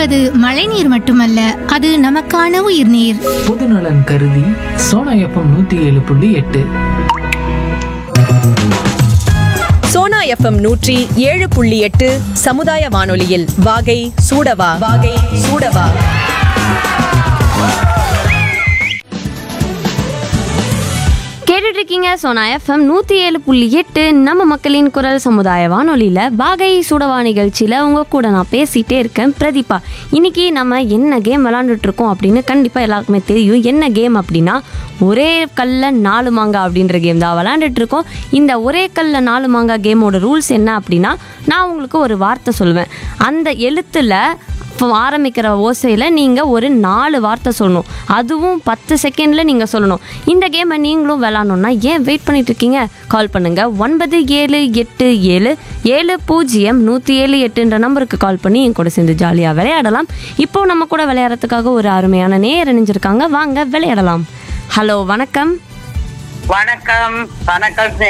என்பது மழைநீர் மட்டுமல்ல அது நமக்கான உயிர்நீர் பொதுநலன் கருதி சோனா எஃப்எம் நூத்தி ஏழு புள்ளி எட்டு சோனா எஃப்எம் நூற்றி ஏழு புள்ளி எட்டு சமுதாய வானொலியில் வாகை சூடவா வாகை சூடவா கேட்டுட்டு இருக்கீங்க சோனா எஃப்எம் நூற்றி ஏழு புள்ளி எட்டு நம்ம மக்களின் குரல் சமுதாய வானொலியில் பாகை சுடவா நிகழ்ச்சியில் உங்கள் கூட நான் பேசிகிட்டே இருக்கேன் பிரதீபா இன்னைக்கு நம்ம என்ன கேம் விளாண்டுட்டு இருக்கோம் அப்படின்னு கண்டிப்பாக எல்லாருக்குமே தெரியும் என்ன கேம் அப்படின்னா ஒரே கல்ல நாலு மாங்கா அப்படின்ற கேம் தான் விளாண்டுட்டு இருக்கோம் இந்த ஒரே கல்ல நாலு மாங்கா கேமோட ரூல்ஸ் என்ன அப்படின்னா நான் உங்களுக்கு ஒரு வார்த்தை சொல்லுவேன் அந்த எழுத்தில் இப்போ ஆரம்பிக்கிற ஓசையில் நீங்கள் ஒரு நாலு வார்த்தை சொல்லணும் அதுவும் பத்து செகண்டில் நீங்கள் சொல்லணும் இந்த கேமை நீங்களும் விளாட்ணுன்னா ஏன் வெயிட் பண்ணிட்டு இருக்கீங்க கால் பண்ணுங்கள் ஒன்பது ஏழு எட்டு ஏழு ஏழு பூஜ்ஜியம் நூற்றி ஏழு எட்டுன்ற நம்பருக்கு கால் பண்ணி என் கூட சேர்ந்து ஜாலியாக விளையாடலாம் இப்போ நம்ம கூட விளையாடுறதுக்காக ஒரு அருமையான நேர் இணைஞ்சிருக்காங்க வாங்க விளையாடலாம் ஹலோ வணக்கம் வணக்கம் வணக்கம்